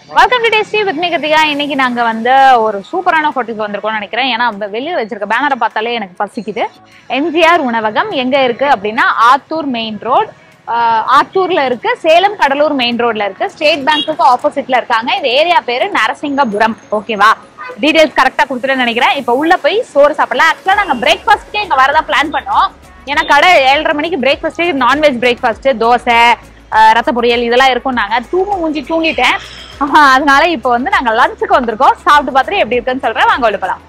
Welcome to tasty with Kiruthiga இன்னைக்கு நாங்க வந்து ஒரு சூப்பரான ஹோட்டலுக்கு வந்திருக்கோம்னு நினைக்கிறேன் ஏன்னா வெ- வெளிய வச்சிருக்க பேனரை பார்த்தாலே எனக்கு பசிக்குது எம்ஜிஆர் உணவகம் எங்க இருக்கு அப்படின்னா ஆத்தூர் மெயின் ரோட் ஆத்தூர்ல இருக்கு சேலம் கடலூர் மெயின் ரோட்ல இருக்கு ஸ்டேட் பேங்க்குக்கு ஆப்போசிட்ல இருக்காங்க இந்த ஏரியா பேரு நரசிங்கபுரம் ஓகேவா டீடைல்ஸ் கரெக்டா கொடுத்துட்டு நினைக்கிறேன் இப்போ உள்ள போய் சோறு சாப்பிடலாம் ஆக்சுவலா நாங்க பிரேக்ஃபாஸ்ட்க்கே இங்க வரதா பிளான் பண்ணோம் ஏன்னா கடை ஏழரை மணிக்கு பிரேக்ஃபாஸ்ட் நான்வெஜ் பிரேக்ஃபாஸ்ட் தோசை ஆஹ் ரத்த பொரியல் இதெல்லாம் இருக்கும் நாங்க தூங்கு மூஞ்சி தூங்கிட்டேன் ஆஹா, அதனால இப்போ வந்து நாங்க லஞ்சுக்கு வந்திருக்கோம் சாப்பிட்டு பார்த்துட்டு எப்படி இருக்குன்னு சொல்றேன் வாங்க உள்ள போலாம்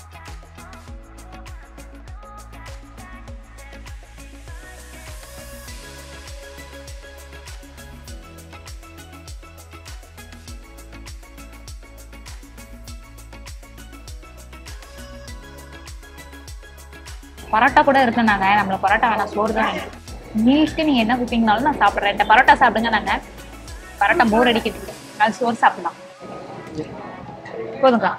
பரோட்டா கூட இருக்குன்னாங்க நம்மள பரோட்டா வேணாம் சோறு தான் வேணும் மீல்ஸ்க்கு நீங்க என்ன குக்கிங்னாலும் நான் சாப்பிட்றேன் இந்த பரோட்டா சாப்பிடுங்க நாங்க பரோட்டா போர் அடிக்கிறது நான் சோறு சாப்பிடலாம் போதுங்கக்கா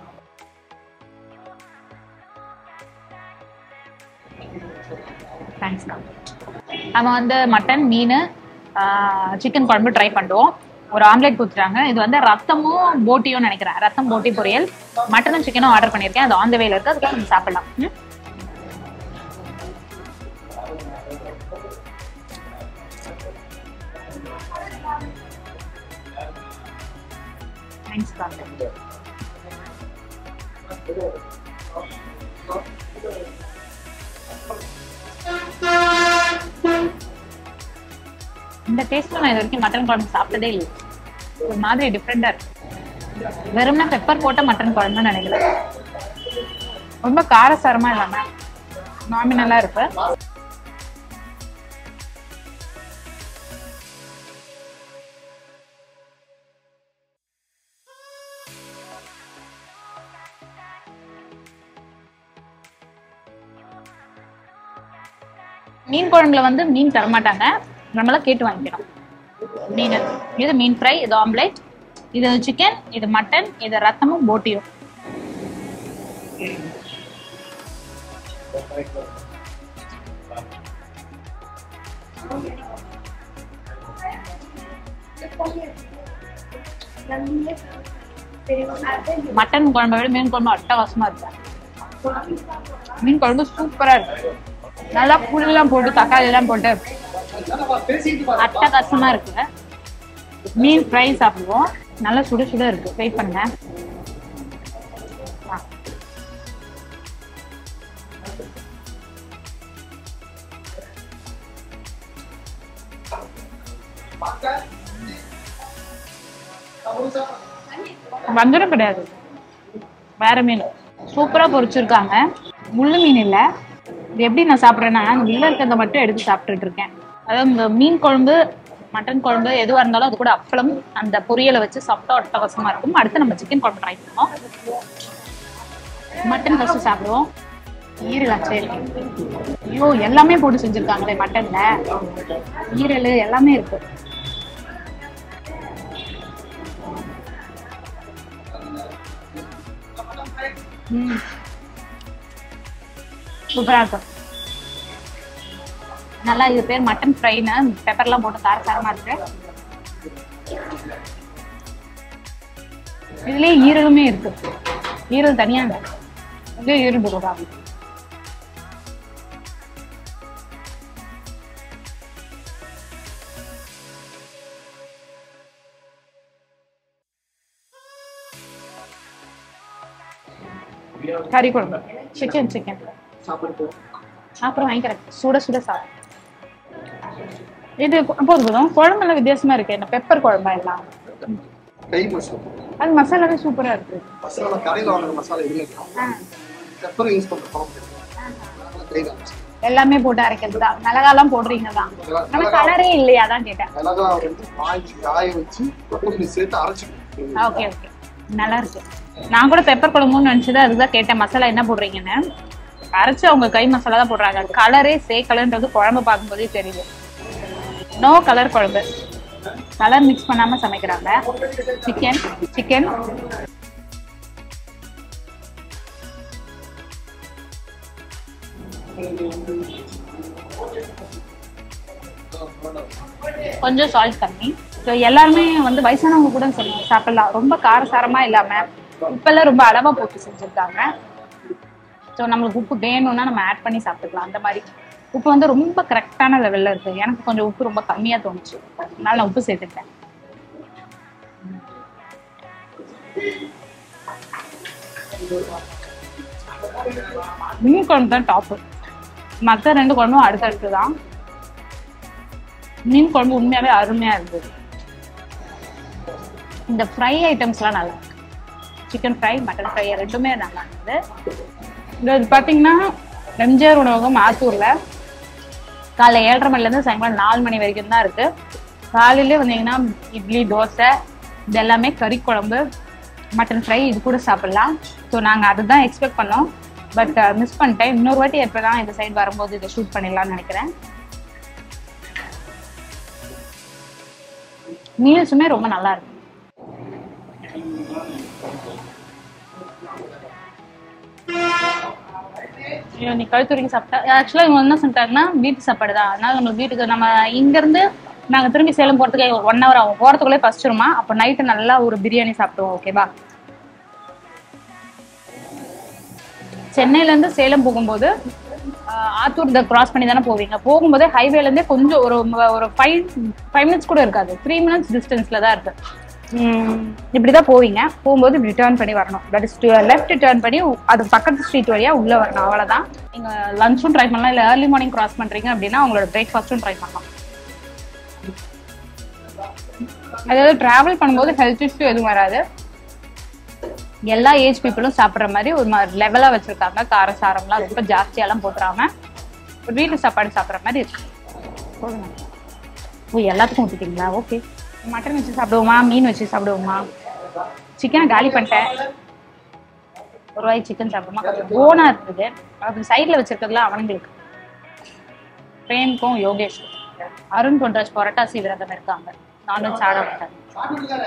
தேங்க்ஸ்க்கா நம்ம வந்து மட்டன் மீன் சிக்கன் குழம்பு ட்ரை பண்ணுறோம் ஒரு ஆம்லெட் கொடுத்துட்டாங்க இது வந்து ரத்தமும் போட்டியும் நினைக்கிறேன் ரத்தம் போட்டி பொரியல் மட்டனும் சிக்கனும் ஆர்டர் பண்ணியிருக்கேன் அது ஆன் த வேல இருக்கு அதுக்காக நம்ம சாப்பிடலாம் ம்? தேங்க்ஸ்க்கா இந்த டேஸ்ட்ல நான் இது வரைக்கும் மட்டன் குழம்பு சாப்பிட்டதே இல்லை ஒரு மாதிரி டிஃப்ரெண்டா இருக்கு வெறும்னா பெப்பர் போட்ட மட்டன் குழம்புன்னு நினைக்கிறேன் ரொம்ப காரசாரமா இல்லாம நாமினலா இருக்கு மீன் குழம்புல வந்து மீன் தரமாட்டாங்க நம்மளாம் கேட்டு வாங்கிக்கணும் மீன் இது மீன் ஃப்ரை இது ஆம்லெட் இது சிக்கன் இது மட்டன் இது ரத்தமும் போட்டியும் மட்டன் குழம்பை விட மீன் குழம்பு அட்டகாசமா இருக்கு மீன் குழம்பு சூப்பரா இருக்கு நல்லா புளியெல்லாம் போட்டு தக்காளி எல்லாம் போட்டு அட்டகாசமா இருக்கு மீன் ஃப்ரை சாப்பிடுவோம் நல்லா சுட சுட இருக்கு வெயிட் பண்ணுங்க ஆ. வஞ்சரம் கிடையாது வேற மீன் சூப்பரா பொரிச்சிருக்காங்க முள்ளு மீன் இல்ல இது எப்படி நான் சாப்பிட்றேன்னா உள்ள இருக்கிறத மட்டும் எடுத்து சாப்பிட்டுட்டு இருக்கேன் அதாவது இந்த மீன் குழம்பு மட்டன் குழம்பு எதுவா இருந்தாலும் அது கூட அப்பளம் அந்த பொரியலை வச்சு சாப்பிட்டா அட்டகாசமா இருக்கும் அடுத்து நம்ம சிக்கன் குழம்பு ட்ரை பண்ணுவோம் மட்டன் ஃபர்ஸ்ட் சாப்பிடுவோம் ஈரல் சரி ஐயோ எல்லாமே போட்டு செஞ்சிருக்காங்களே மட்டன்ல ஈரல் எல்லாமே இருக்கு ம் சூப்பரா இருக்கும் நல்லா இது பேர் மட்டன் ஃப்ரைன்னு பெப்பர்லாம் போட்டு கார காரமா இருக்கு இதுலயே ஈரலுமே இருக்கு ஈரல் தனியா இல்லை இதுலயே ஈரல் போட்டுருக்காங்க கறி குழம்பு சிக்கன் சிக்கன் அப்புறம் வாங்கிக்கிறேன் சுட சுட சாப்பிடும் இது போதும் போதும் குழம்புலாம் வித்தியாசமா இருக்கு என்ன பெப்பர் குழம்பா எல்லாம் கை மசாலா அது மசாலாவே சூப்பரா இருக்கு மசாலா கடையில் வாங்குற மசாலா எதுவுமே இருக்காது பெப்பர் யூஸ் பண்ற குழம்பு கையில் மசாலா எல்லாமே போட்டு அரைக்கிறது தான் மிளகாலாம் போடுறீங்க தான் நம்ம கலரே இல்லையா தான் கேட்டேன் மிளகா வந்து வாங்கி காய வச்சு கொத்தமல்லி சேர்த்து அரைச்சிக்கணும் ஓகே ஓகே நல்லா இருக்கு நான் கூட பெப்பர் குழம்புன்னு நினைச்சது அதுதான் கேட்டேன் மசாலா என்ன போடுறீங்கன்னு அரைச்சு அவங்க கை மசாலா தான் போடுறாங்க கலரே சேக்கலன்றது குழம்பு பார்க்கும்போதே தெரியுது நோ கலர் குழம்பு கலர் மிக்ஸ் பண்ணாம சமைக்கிறாங்க சிக்கன் சிக்கன் கொஞ்சம் சால்ட் கம்மி ஸோ எல்லாருமே வந்து வயசானவங்க கூட சரி சாப்பிடலாம் ரொம்ப காரசாரமா இல்லாம உப்பெல்லாம் ரொம்ப அளவா போட்டு செஞ்சிருக்காங்க ஸோ நம்மளுக்கு உப்பு வேணும்னா நம்ம ஆட் பண்ணி சாப்பிட்டுக்கலாம் அந்த மாதிரி உப்பு வந்து ரொம்ப கரெக்டான லெவல்ல இருக்கு எனக்கு கொஞ்சம் உப்பு ரொம்ப கம்மியா தோணுச்சு அதனால நான் உப்பு சேர்த்துட்டேன் மீன் குழம்பு தான் டாப்பு மற்ற ரெண்டு குழம்பும் அடுத்தடுத்து தான் மீன் குழம்பு உண்மையாவே அருமையா இருந்தது இந்த ஃப்ரை ஐட்டம்ஸ்லாம் நல்லா இருக்கு சிக்கன் ஃப்ரை மட்டன் ஃப்ரை ரெண்டுமே நல்லா இருந்தது இது பார்த்தீங்கன்னா எம்ஜிஆர் உணவகம் ஆத்தூர்ல காலை ஏழரை மணிலேருந்து சாயங்காலம் நாலு மணி வரைக்கும் தான் இருக்கு காலையிலே வந்தீங்கன்னா இட்லி தோசை இது எல்லாமே கறி குழம்பு மட்டன் ஃப்ரை இது கூட சாப்பிடலாம் ஸோ நாங்கள் அதுதான் எக்ஸ்பெக்ட் பண்ணோம் பட் மிஸ் பண்ணிட்டேன் இன்னொரு வாட்டி எப்போ தான் இந்த சைடு வரும்போது இதை ஷூட் பண்ணிடலாம்னு நினைக்கிறேன் மீல்ஸுமே ரொம்ப நல்லா இருக்கு ஐயோ நீ கழுத்துறைக்கு சாப்பிட்டா ஆக்சுவலாக இவங்க என்ன சொல்லிட்டாங்கன்னா வீட்டு சாப்பாடு தான் அதனால நம்ம வீட்டுக்கு நம்ம இங்கேருந்து நாங்கள் திரும்பி சேலம் போகிறதுக்கு ஒன் ஹவர் ஆகும் போகிறதுக்குள்ளே பசிச்சிருமா அப்போ நைட்டு நல்லா ஒரு பிரியாணி சாப்பிடுவோம் ஓகேவா சென்னையிலேருந்து சேலம் போகும்போது ஆஹ், ஆத்தூர் இதை கிராஸ் பண்ணி தானே போவீங்க போகும்போதே ஹைவேலேருந்தே கொஞ்சம் ஒரு ம- ஒரு ஃபைவ் ஃபைவ் மினிட்ஸ் கூட இருக்காது த்ரீ மினிட்ஸ் டிஸ்டன்ஸில் தான் இருக்கு உம், இப்படிதான் போவீங்க போகும்போது இப்படி டேர்ன் பண்ணி வரணும் தட் இஸ் லெஃப்ட் டேர்ன் பண்ணி உ- அது பக்கத்து ஸ்ட்ரீட் வழியா உள்ள வரணும் அவ்வளவுதான் நீங்க லஞ்சும் ட்ரை பண்ணலாம் இல்ல ஏர்லி மார்னிங் கிராஸ் பண்றீங்க அப்படின்னா உங்களோட பிரேக்ஃபாஸ்ட்டும் ட்ரை பண்ணலாம் அதாவது டிராவல் பண்ணும்போது ஹெல்த் இஷ்யூ எதுவும் வராது எல்லா ஏஜ் பீப்புளும் சாப்பிட்ற மாதிரி ஒரு லெவலா வச்சிருக்காங்க காரசாரம்லாம் ரொம்ப ஜாஸ்தியாலாம் போட்டுறாம ஒரு வீட்டு சாப்பாடு சாப்பிட்ற மாதிரி இருக்கு போதுங்க ஓ எல்லாத்துக்கும் ஊற்றிட்டீங்களா ஓகே மட்டன் வச்சு சாப்பிடுவோமா மீன் வச்சு சாப்பிடுவோமா சிக்கனை காலி பண்ணிட்டேன் ஒரு வாய் சிக்கன் சாப்பிடுமா கொஞ்சம் போனா இருக்குது அது சைடில் வச்சிருக்கிறதுலாம் அவனுங்களுக்கு பிரேம்க்கும் யோகேஷ்க்கும் அருண் பொன்ராஜ் புரட்டாசி விரதம் இருக்காங்க நான்வெஜ் சாட மாட்டாங்க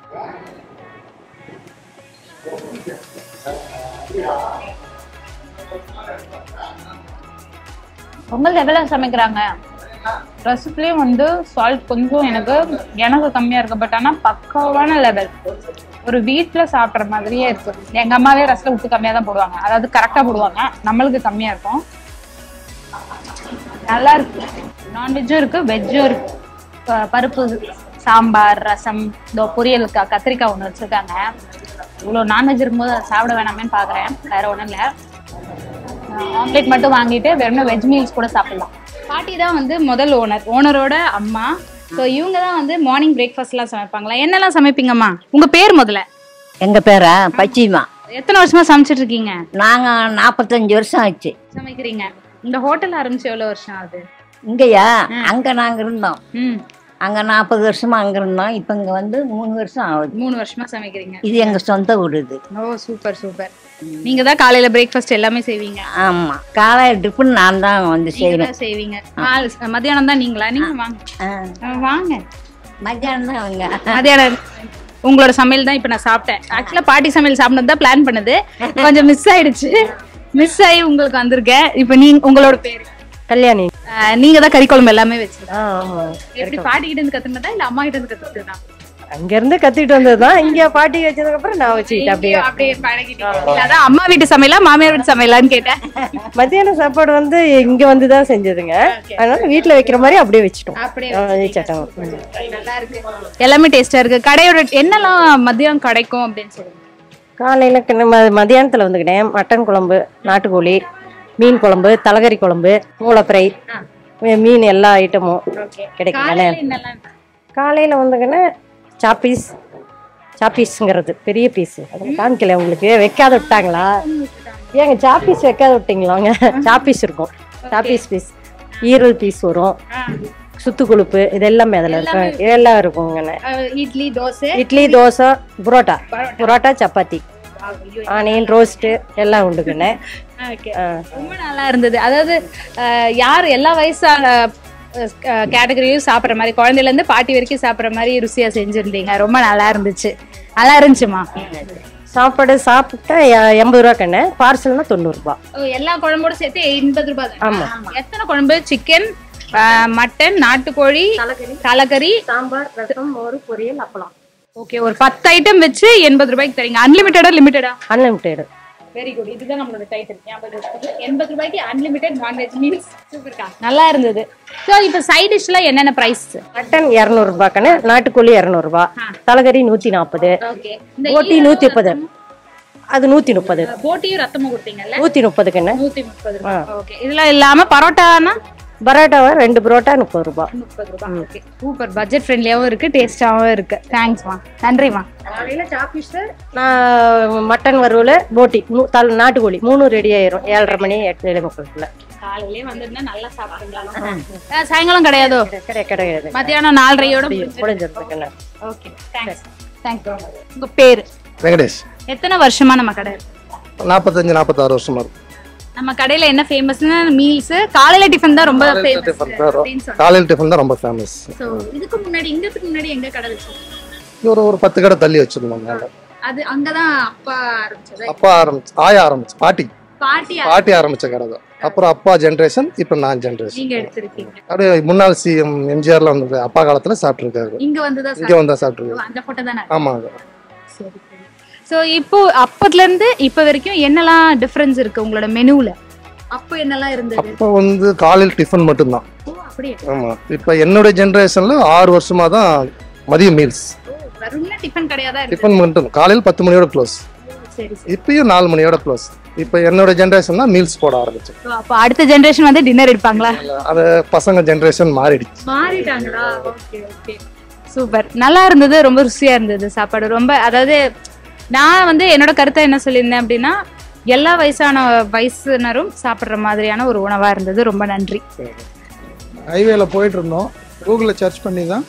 ரொம்ப லெவலா சமைக்கிறாங்க ரசத்துலயும் வந்து சால்ட் கொஞ்சம் எனக்கு எனக்கு கம்மியா இருக்கு பட் ஆனா பக்காவான லெவல் ஒரு வீட்ல சாப்பிடுற மாதிரியே இருக்கு எங்க அம்மாவே ரசத்துல உப்பு கம்மியா தான் போடுவாங்க அதாவது கரெக்டா போடுவாங்க நம்மளுக்கு கம்மியா இருக்கும் நல்லா இருக்கு நான்வெஜ்ஜும் இருக்கு வெஜ்ஜும் இருக்கு ப- பருப்பு சாம்பார் ரசம் இந்த பொரியலுக்கா கத்திரிக்காய் ஒன்று வச்சிருக்காங்க இவ்வளோ நான்வெஜ் இருக்கும்போது அதை சாப்பிட வேணாமேன்னு பார்க்குறேன் வேற ஒன்றும் இல்லை ஆம்லெட் மட்டும் வாங்கிட்டு வெறும் வெஜ் மீல்ஸ் கூட சாப்பிடலாம் பாட்டி தான் வந்து முதல் ஓனர் ஓனரோட அம்மா ஸோ இவங்க தான் வந்து மார்னிங் பிரேக்ஃபாஸ்ட்லாம் சமைப்பாங்களா என்னெல்லாம் சமைப்பீங்கம்மா உங்க பேர் முதல்ல எங்க பேரா பச்சிமா எத்தனை வருஷமா சமைச்சிட்டு இருக்கீங்க நாங்க நாற்பத்தஞ்சு வருஷம் ஆச்சு சமைக்கிறீங்க இந்த ஹோட்டல் ஆரம்பிச்சு எவ்வளவு வருஷம் ஆகுது இங்கயா அங்க நாங்க இருந்தோம் ம் அங்க நாற்பது வருஷமா அங்க இருந்தோம் இப்ப இங்க வந்து மூணு வருஷம் ஆகுது மூணு வருஷமா சமைக்கிறீங்க இது எங்க சொந்த வீடு இது ஓ சூப்பர் சூப்பர் நீங்க தான் காலையில பிரேக்ஃபாஸ்ட் எல்லாமே செய்வீங்க ஆமா காலை டிஃபன் நான் தான் வந்து நீங்க செய்வேன் தான் செய்வீங்க காலை- மத்தியானம் தான் நீங்களா நீங்க வாங்க ஆ, ஆ, வாங்க மத்தியானம் தான் அவங்க மத்தியானம் உங்களோட சமையல் தான் இப்ப நான் சாப்பிட்டேன் ஆக்சுவலா பாட்டி சமையல் சாப்பிடணும் தான் பிளான் பண்ணது கொஞ்சம் மிஸ் ஆயிடுச்சு மிஸ் ஆகி உங்களுக்கு வந்திருக்கேன் இப்ப நீங்க உங்களோட பேரு கல்யாணி ஆஹ் நீங்க தான் கறி குழம்பு எல்லாமே வச்சிருக்கீங்க ஆ, ஆமா. எப்படி பாட்டி கிட்ட இருந்து கத்துனதா இல்ல அம்மா கிட்ட இருந்து கத்துக்கிட்டதா அங்க இருந்து கத்துக்கிட்டு வந்ததுதான் இங்க பாட்டி வச்சதுக்கு அப்புறம் நான் வச்சுக்கிட்டேன் அப்படியே அப்படியே பழகிட்டீங்க இல்ல, அதான் அம்மா வீட்டு சமையலா மாமியார் வீட்டு சமையலான்னு கேட்டேன் மத்தியான சாப்பாடு வந்து இங்க வந்து தான் செஞ்சதுங்க அதனால வீட்ல வைக்கிற மாதிரி அப்படியே வச்சுட்டோம் அப்படியே ஆ, வச்சுட்டோம் ம். நல்லா இருக்கு எல்லாமே டேஸ்டா இருக்கு கடையோட என்னெல்லாம் மதியம் கிடைக்கும் அப்படின்னு சொல்லுங்க காலையில க- நம்ம மதியானத்துல வந்துக்கிட்டேன் மட்டன் குழம்பு நாட்டுக்கோழி மீன் குழம்பு தலகறி குழம்பு மூளைப்பிரை மீன் எல்லா ஐட்டமும் கிடைக்கும் காலையில என்னெல்லாம் காலையில வந்துக்கின்னு சாப்பீஸ் சாப்பீஸ்ங்கிறது பெரிய பீஸ் அதில் காமிக்கல உங்களுக்கு வைக்காத விட்டாங்களா ஏங்க சாப்பீஸ் வைக்காத விட்டீங்களாங்க சாப்பீஸ் இருக்கும் சாப்பீஸ் பீஸ் ஈரல் பீஸ் வரும் சுத்து கொழுப்பு இது எல்லாமே அதில் இருக்கும் எல்லாம் இருக்குங்கண்ணே அஹ் இட்லி தோசை இட்லி தோசை புரோட்டா புரோட்டா சப்பாத்தி ஆனியன் ரோஸ்ட்டு எல்லாம் உண்டுங்கண்ணே ஓகே ஆ. ரொம்ப நல்லா இருந்தது அதாவது அஹ், யார் எல்லா வயசான கேட்டகரியும் சாப்பிட்ற மாதிரி குழந்தையில இருந்து பாட்டி வரைக்கும் சாப்பிட்ற மாதிரி ருசியா செஞ்சிருந்தீங்க ரொம்ப நல்லா இருந்துச்சு நல்லா இருந்துச்சுமா சாப்பாடு சாப்பிட்டா எ- எண்பது ரூபா கண்ணு பார்சல்னா தொண்ணூறுபா ஓ, எல்லா குழம்போட சேர்த்து எண்பது ரூபாய் தான். ஆமா. எத்தனை குழம்பு சிக்கன் மட்டன் நாட்டுக்கோழி தலைக்கறி தலைக்கறி சாம்பார் ரசம் மோர் பொரியல் அப்பளம் ஓகே ஒரு பத்து ஐட்டம் வச்சு எண்பது ரூபாய்க்கு தரீங்க அன்லிமிட்டடா லிமிட்டடா அன்லிமிட்டெடு வெரி குட் இதுதான் நம்மளோட டைட்டில் ஞாபகம் வச்சுக்கோங்க. எண்பது ரூபாய்க்கு அன்லிமிட்டட் நான்வெஜ் மீல்ஸ் சூப்பர்க்கா நல்லா இருந்தது ஸோ இப்போ சைட் டிஷ்ல என்னென்ன ப்ரைஸ் மட்டன் இரநூறுபா கண்ணு நாட்டுக்கோழி இரநூறுபா தலைக்கறி நூற்றி நாற்பது ஓகே போட்டி நூற்றி முப்பது அது நூற்றி முப்பது போட்டியும் ரத்தமும் கொடுத்தீங்கல்ல நூற்றி முப்பது கண்ணு நூத்தி முப்பது ரூபாய் ஓகே இதுல இல்லாம பரோட்டானா பரோட்டாவை ரெண்டு பரோட்டா முப்பது ரூபா முப்பது ரூபாய் ஓகே சூப்பர் பட்ஜெட் ஃப்ரெண்ட்லியாவும் இருக்கு டேஸ்டாவும் இருக்கு தேங்க்ஸ்மா நன்றிமா காலையில் சாப்பிட்டு நான் மட்டன் வறுவல் போட்டி நூ தல் நாட்டுக்கோழி மூணு ரெடி ஆயிரும் ஏழரை மணி எட்டு ஏழு முப்பதுக்குள்ள காலையிலே வந்திருந்தா நல்லா சாப்பிடுங்களாம் சாயங்காலம் கிடையாதோ கிடையாது கிடையாது மத்தியானம் நாலரையோட முடிஞ்சிருக்குண்ணே ஓகே தேங்க்ஸ் தேங்க்யூ உங்க பேரு வெங்கடேஷ் எத்தனை வருஷமா நம்ம கடை இருக்கு? நாற்பத்தஞ்சு நாற்பத்தாறு வருஷமா இருக்கும் நம்ம கடையில என்ன ஃபேமஸ்னா மீல்ஸ் காலையில டிஃபன் தான் ரொம்ப ஃபேமஸ் அப்படின்னு சொன்னேன் காலையில் டிஃபன் தான் ரொம்ப ஃபேமஸ் ஸோ இதுக்கு முன்னாடி இங்கத்துக்கு முன்னாடி எங்க கடை வச்சிருக்கோம் ஒரு ஒரு பத்து கடை தள்ளி வச்சிருந்தோம் மேல அது அங்கதான் அப்பா ஆரம்பிச்சது அப்பா ஆரம்பிச்சு ஆயா ஆரம்பிச்சு பாட்டி பாட்டி பாட்டி ஆரம்பிச்ச கடை தான் அப்புறம் அப்பா ஜென்ரேஷன் இப்போ நான் ஜென்ரேஷன் நீங்க எடுத்திருக்கீங்க அப்படியே முன்னாள் சிஎம் எம்ஜிஆர்ல வந்து அப்பா காலத்துல சாப்பிட்டுருக்காரு இங்க வந்துதான் இங்க வந்தா சாப்பிட்டுருக்காரு அந்த போட்டோ தானே ஆமாங்க சரி சரி ஸோ இப்போ அப்பத்துல இருந்து இப்போ வரைக்கும் என்னெல்லாம் டிஃபரன்ஸ் இருக்கு உங்களோட மெனுல அப்போ என்னெல்லாம் இருந்தது அப்போ வந்து காலையில் டிஃபன் மட்டும்தான் ஓ அப்படியே ஆமா இப்போ என்னுடைய ஜென்ரேஷன்ல ஆறு வருஷமா தான் மதிய மீல்ஸ் ஓ வெறும்னா டிஃபன் கிடையாதா இருக்கு டிஃபன் மட்டும் காலையில் பத்து மணியோட க்ளோஸ் சரி சரி இப்பயும் நாலு மணியோட க்ளோஸ் இப்போ என்னோட ஜென்ரேஷன் தான் மீல்ஸ் போட ஆரம்பிச்சு So, அப்போ அடுத்த ஜெனரேஷன் வந்து டின்னர் எடுப்பாங்களா அது பசங்க ஜென்ரேஷன் மாறிடுச்சு மாறிட்டாங்களா ஓகே ஓகே சூப்பர் நல்லா இருந்தது ரொம்ப ருசியா இருந்தது சாப்பாடு ரொம்ப அதாவது நான் வந்து என்னோட கருத்தை என்ன சொல்லியிருந்தேன் அப்படின்னா எல்லா வயசான வயசுனரும் சாப்பிட்ற மாதிரியான ஒரு உணவா இருந்தது ரொம்ப நன்றி ஹைவேல போயிட்டு இருந்தோம் கூகுளில் சர்ச் பண்ணி தான்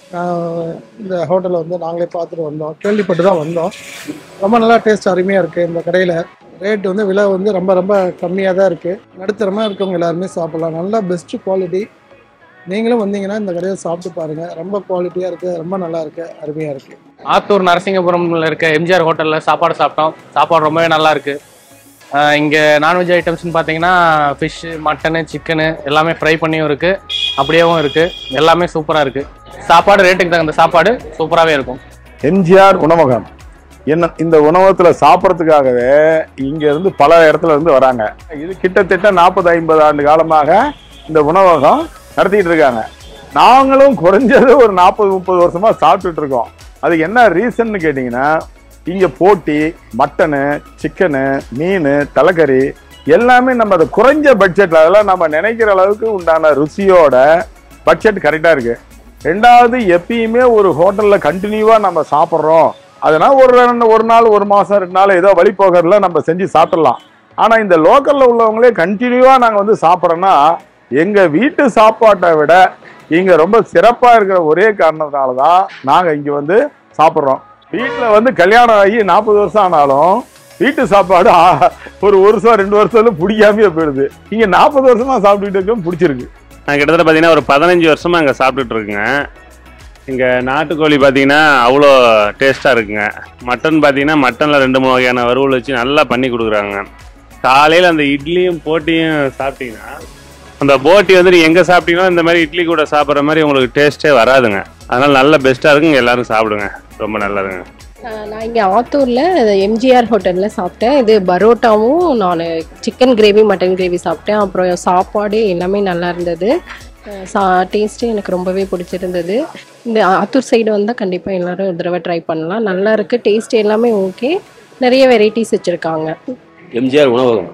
ஆஹ், இந்த ஹோட்டலை வந்து நாங்களே பார்த்துட்டு வந்தோம் கேள்விப்பட்டு தான் வந்தோம் ரொம்ப நல்லா டேஸ்ட் அருமையாக இருக்குது இந்த கடையில் ரேட் வந்து விலை வந்து ரொம்ப ரொம்ப கம்மியாக தான் இருக்குது நடுத்தரமாக இருக்கவங்க எல்லாருமே சாப்பிட்லாம் நல்லா பெஸ்ட்டு குவாலிட்டி நீங்களும் வந்தீங்கன்னா இந்த கடையை சாப்பிட்டு பாருங்கள் ரொம்ப குவாலிட்டியாக இருக்குது ரொம்ப நல்லா இருக்குது அருமையாக இருக்குது ஆத்தூர் நரசிங்கபுரம்ல இருக்க எம்ஜிஆர் ஹோட்டல்ல சாப்பாடு சாப்பிட்டோம் சாப்பாடு ரொம்பவே நல்லா இருக்கு ஆஹ் இங்க நான்வெஜ் ஐட்டம்ஸ்னு பார்த்தீங்கன்னா ஃபிஷ்ஷு மட்டனு சிக்கனு எல்லாமே ஃப்ரை பண்ணியும் இருக்கு அப்படியேவும் இருக்கு எல்லாமே சூப்பராக இருக்கு சாப்பாடு ரேட்டுக்கு தகுந்த சாப்பாடு சூப்பராகவே இருக்கும் எம்ஜிஆர் உணவகம் என்ன இந்த உணவகத்துல சாப்பிட்றதுக்காகவே இங்க இருந்து பல இடத்துல இருந்து வராங்க இது கிட்டத்தட்ட நாற்பது ஐம்பது ஆண்டு காலமாக இந்த உணவகம் நடத்திட்டு இருக்காங்க நாங்களும் குறைஞ்சது ஒரு நாற்பது முப்பது வருஷமா சாப்பிட்டுட்டு இருக்கோம் அதுக்கு என்ன ரீசன்னு கேட்டிங்கன்னா இங்க போட்டி மட்டனு சிக்கனு மீன் தலைக்கறி எல்லாமே நம்ம அது குறைஞ்ச பட்ஜெட்ல அதெல்லாம் நம்ம நினைக்கிற அளவுக்கு உண்டான ருசியோட பட்ஜெட் கரெக்டா இருக்கு ரெண்டாவது எப்பயுமே ஒரு ஹோட்டல்ல கண்டினியூவா நம்ம சாப்பிட்றோம் அதனால ஒரு ரெண்டு ஒரு நாள் ஒரு மாசம் ரெண்டு நாள் ஏதோ வழி போகிறதுல நம்ம செஞ்சு சாப்பிடலாம் ஆனா இந்த லோக்கல்ல உள்ளவங்களே கண்டினியூவா நாங்க வந்து சாப்பிட்றோன்னா எங்க வீட்டு சாப்பாட்டை விட இங்க ரொம்ப சிறப்பா இருக்கிற ஒரே காரணத்தினால தான் நாங்க இங்க வந்து சாப்பிட்றோம் வீட்டுல வந்து கல்யாணம் ஆகி நாற்பது வருஷம் ஆனாலும் வீட்டு சாப்பாடு ஆ- ஒரு வருஷம் ரெண்டு வருஷத்துல பிடிக்காமயே போயிடுது இங்க நாற்பது வருஷமா சாப்பிட்டுட்டு இருக்கோம் பிடிச்சிருக்கு நான் கிட்டத்தட்ட பார்த்தீங்கன்னா ஒரு பதினஞ்சு வருஷமாக இங்கே சாப்பிட்டுட்டு இருக்குங்க இங்கே நாட்டுக்கோழி பார்த்தீங்கன்னா அவ்வளோ டேஸ்ட்டாக இருக்குங்க மட்டன் பார்த்தீங்கன்னா மட்டனில் ரெண்டு மூணு வகையான வறுவல் வச்சு நல்லா பண்ணி கொடுக்குறாங்க காலையில் அந்த இட்லியும் போட்டியும் சாப்பிட்டீங்கன்னா அந்த போட்டி வந்து நீங்கள் எங்கே சாப்பிட்டீங்கன்னா இந்த மாதிரி இட்லி கூட சாப்பிட்ற மாதிரி உங்களுக்கு டேஸ்ட்டே வராதுங்க அதனால் நல்ல பெஸ்ட்டாக இருக்குங்க எல்லாரும் சாப்பிடுங்க ரொம்ப நல்லதுங்க ஆஹ் நான் இங்கே ஆத்தூரில் எம்ஜிஆர் ஹோட்டலில் சாப்பிட்டேன் இது பரோட்டாவும் நான் சிக்கன் கிரேவி மட்டன் கிரேவி சாப்பிட்டேன் அப்புறம் சாப்பாடு எல்லாமே நல்லா இருந்தது ஆஹ் சா டேஸ்ட்டு எனக்கு ரொம்பவே பிடிச்சிருந்தது இந்த ஆத்தூர் சைடு வந்தால் கண்டிப்பாக எல்லோரும் ஒரு தடவை ட்ரை பண்ணலாம் நல்லா இருக்குது டேஸ்ட் எல்லாமே ஓகே நிறைய வெரைட்டிஸ் வச்சுருக்காங்க எம்ஜிஆர் உணவகம்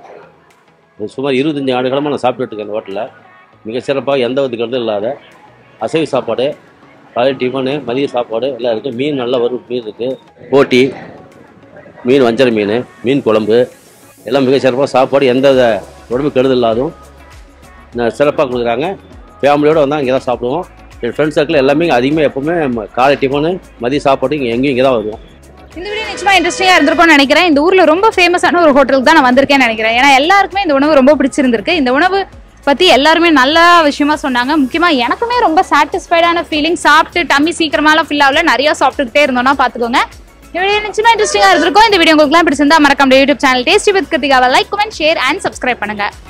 இது சுமார் இருபத்தஞ்சி ஆண்டு காலமாக நான் சாப்பிட்டுட்டு இருக்கேன் இந்த ஹோட்டலில் மிக சிறப்பாக எந்த வித கருதும் இல்லாத அசைவ சாப்பாடு காலை டிஃபனு மதிய சாப்பாடு எல்லாம் இருக்குது மீன் நல்லா வரும் மீன் இருக்குது போட்டி மீன் வஞ்சர மீன் மீன் குழம்பு எல்லாம் மிக சிறப்பாக சாப்பாடு எந்த வித உடம்பு கெடுதல் இல்லாதும் நான் சிறப்பாக கொடுக்குறாங்க ஃபேமிலியோடு வந்தால் இங்கே தான் சாப்பிடுவோம் என் ஃப்ரெண்ட்ஸ் சர்க்கிள் எல்லாமே அதிகமாக எப்போவுமே ம- காலை டிஃபனு மதிய சாப்பாடு இங்கே எங்கேயும் இங்கே தான் வருவோம் இந்த வீடியோ நிச்சயமா இன்ட்ரெஸ்டிங்கா இருந்திருக்கும்னு நினைக்கிறேன் இந்த ஊர்ல ரொம்ப ஃபேமஸான ஒரு ஹோட்டலுக்கு தான் நான் வந்திருக்கேன்னு நினைக்கிறேன் ஏன்னா எல்லாருக்குமே இந்த உணவு ரொம்ப பிடிச்சிருந்திருக்கு இந்த உணவு பத்தி எல்லாருமே நல்ல விஷயமா சொன்னாங்க முக்கியமா எனக்குமே ரொம்ப சாட்டிஸ்ஃபைடான ஃபீலிங் சாப்பிட்டு டம்மி சீக்கிரமாலாம் ஃபில் ஆகல நிறைய சாப்பிட்டுக்கிட்டே இருந்தோம்னா பாத்துக்கோங்க இந்த வீடியோ நிச்சயமா இன்ட்ரெஸ்டிங்கா இருந்திருக்கும் இந்த வீடியோ உங்களுக்கு பிடிச்சிருந்தா மறக்காம யூடியூப் சேனல் டேஸ்டி வித் கிருத்திகாவை like comment share and subscribe பண்ணுங்க